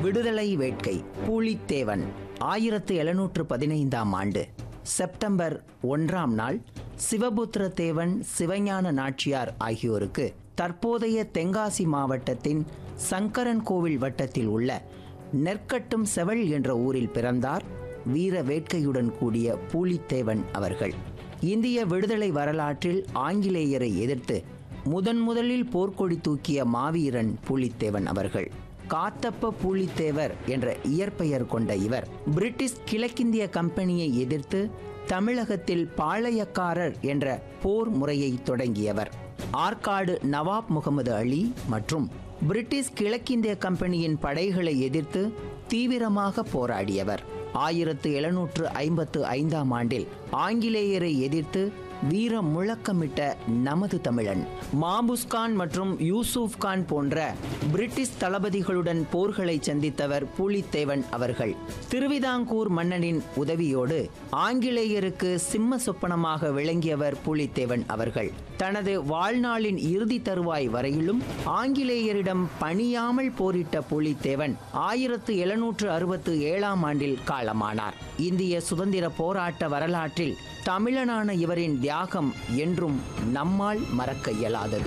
விடுதலை வேட்கை பூலித்தேவன் ஆயிரத்து எழுநூற்று பதினைந்தாம் ஆண்டு செப்டம்பர் ஒன்றாம் நாள் சிவபுத்திர தேவன் சிவஞான நாச்சியார் ஆகியோருக்கு தற்போதைய தென்காசி மாவட்டத்தின் சங்கரன் கோவில் வட்டத்தில் உள்ள நெற்கட்டும் செவல் என்ற ஊரில் பிறந்தார் வீர வேட்கையுடன் கூடிய பூலித்தேவன் அவர்கள் இந்திய விடுதலை வரலாற்றில் ஆங்கிலேயரை எதிர்த்து முதன் முதலில் போர்க்கொடி தூக்கிய மாவீரன் பூலித்தேவன் அவர்கள் காத்தப்ப பூலித்தேவர் என்ற இயற்பெயர் கொண்ட இவர் பிரிட்டிஷ் கிழக்கிந்திய கம்பெனியை எதிர்த்து தமிழகத்தில் பாளையக்காரர் என்ற போர் முறையை தொடங்கியவர் ஆற்காடு நவாப் முகமது அலி மற்றும் பிரிட்டிஷ் கிழக்கிந்திய கம்பெனியின் படைகளை எதிர்த்து தீவிரமாக போராடியவர் ஆயிரத்து எழுநூற்று ஐம்பத்து ஐந்தாம் ஆண்டில் ஆங்கிலேயரை எதிர்த்து வீர முழக்கமிட்ட நமது தமிழன் மாபுஸ்கான் மற்றும் யூசுப் கான் போன்ற பிரிட்டிஷ் தளபதிகளுடன் போர்களை சந்தித்தவர் பூலித்தேவன் அவர்கள் திருவிதாங்கூர் மன்னனின் உதவியோடு ஆங்கிலேயருக்கு சிம்ம சொப்பனமாக விளங்கியவர் பூலித்தேவன் அவர்கள் தனது வாழ்நாளின் இறுதி தருவாய் வரையிலும் ஆங்கிலேயரிடம் பணியாமல் போரிட்ட பூலித்தேவன் ஆயிரத்து எழுநூற்று அறுபத்து ஏழாம் ஆண்டில் காலமானார் இந்திய சுதந்திர போராட்ட வரலாற்றில் தமிழனான இவரின் தியாகம் என்றும் நம்மால் மறக்க இயலாதது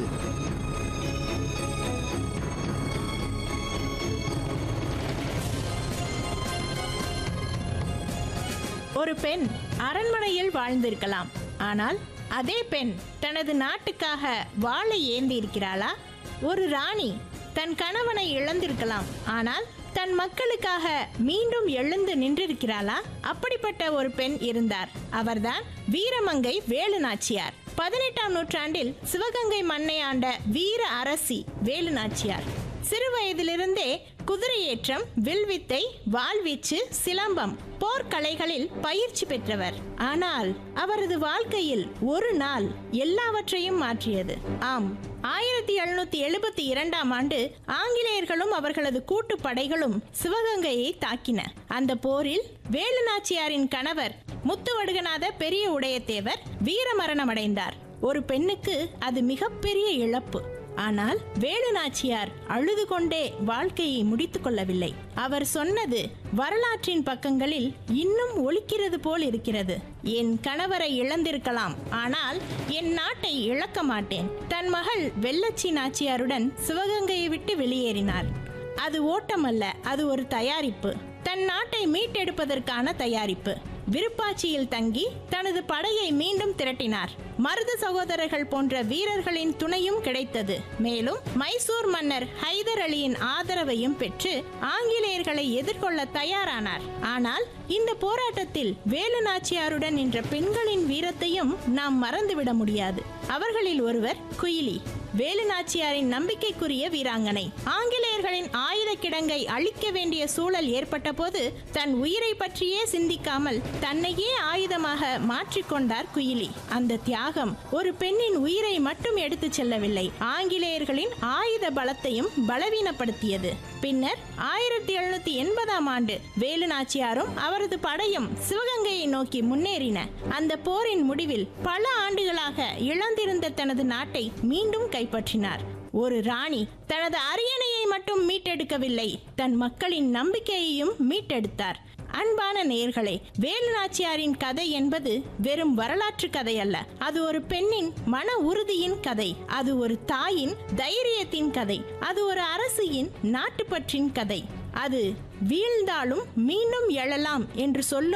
ஒரு பெண் அரண்மனையில் வாழ்ந்திருக்கலாம் ஆனால் அதே பெண் தனது நாட்டுக்காக வாளை ஏந்தி இருக்கிறாளா ஒரு ராணி தன் கணவனை இழந்திருக்கலாம் ஆனால் தன் மக்களுக்காக மீண்டும் எழுந்து நின்றிருக்கிறாளா அப்படிப்பட்ட ஒரு பெண் இருந்தார் அவர்தான் வீரமங்கை வேலு நாச்சியார் பதினெட்டாம் நூற்றாண்டில் சிவகங்கை மண்ணை ஆண்ட வீர அரசி வேலு நாச்சியார் சிறு வயதிலிருந்தே குதிரையேற்றம் வில்வித்தை வாள்வீச்சு சிலம்பம் போர்க்கலைகளில் பயிற்சி பெற்றவர் ஆனால் அவரது வாழ்க்கையில் ஒரு நாள் எல்லாவற்றையும் மாற்றியது ஆம் ஆயிரத்தி எழுநூத்தி எழுபத்தி இரண்டாம் ஆண்டு ஆங்கிலேயர்களும் அவர்களது கூட்டு படைகளும் சிவகங்கையை தாக்கின அந்த போரில் வேலுநாச்சியாரின் கணவர் முத்துவடுகநாத பெரிய உடையத்தேவர் வீரமரணமடைந்தார் ஒரு பெண்ணுக்கு அது மிகப்பெரிய இழப்பு ஆனால் வேலு நாச்சியார் அழுது கொண்டே வாழ்க்கையை முடித்துக் கொள்ளவில்லை அவர் சொன்னது வரலாற்றின் பக்கங்களில் இன்னும் ஒலிக்கிறது போல் இருக்கிறது என் கணவரை இழந்திருக்கலாம் ஆனால் என் நாட்டை இழக்க மாட்டேன் தன் மகள் வெள்ளச்சி நாச்சியாருடன் சிவகங்கையை விட்டு வெளியேறினார் அது ஓட்டமல்ல அது ஒரு தயாரிப்பு தன் நாட்டை மீட்டெடுப்பதற்கான தயாரிப்பு விருப்பாட்சியில் தங்கி தனது படையை மீண்டும் திரட்டினார் மருது சகோதரர்கள் போன்ற வீரர்களின் துணையும் கிடைத்தது மேலும் மைசூர் மன்னர் ஹைதர் அலியின் ஆதரவையும் பெற்று ஆங்கிலேயர்களை எதிர்கொள்ள தயாரானார் ஆனால் இந்த போராட்டத்தில் வேலு நாச்சியாருடன் நின்ற பெண்களின் வீரத்தையும் நாம் மறந்துவிட முடியாது அவர்களில் ஒருவர் குயிலி வேலு நாச்சியாரின் நம்பிக்கைக்குரிய வீராங்கனை ஆங்கிலேயர்களின் ஆயுத கிடங்கை அழிக்க வேண்டிய சூழல் ஏற்பட்ட போது தன் உயிரை பற்றியே சிந்திக்காமல் தன்னையே ஆயுதமாக மாற்றிக்கொண்டார் குயிலி அந்த தியாகம் ஒரு பெண்ணின் உயிரை மட்டும் எடுத்துச் செல்லவில்லை ஆங்கிலேயர்களின் ஆயுத பலத்தையும் பலவீனப்படுத்தியது பின்னர் ஆயிரத்தி எழுநூத்தி எண்பதாம் ஆண்டு வேலு நாச்சியாரும் அவரது படையும் சிவகங்கையை நோக்கி முன்னேறின அந்த போரின் முடிவில் பல ஆண்டுகளாக இழந்திருந்த தனது நாட்டை மீண்டும் கைப்பற்றினார் ஒரு ராணி தனது அரியணையை மட்டும் மீட்டெடுக்கவில்லை தன் மக்களின் நம்பிக்கையையும் மீட்டெடுத்தார் அன்பான நேயர்களே வேலு நாச்சியாரின் கதை என்பது வெறும் வரலாற்று கதை அல்ல அது ஒரு பெண்ணின் மன உறுதியின் கதை அது ஒரு தாயின் தைரியத்தின் கதை அது ஒரு அரசியின் நாட்டுப்பற்றின் கதை அது வீழ்ந்தாலும் மீண்டும் எழலாம் என்று சொல்லும்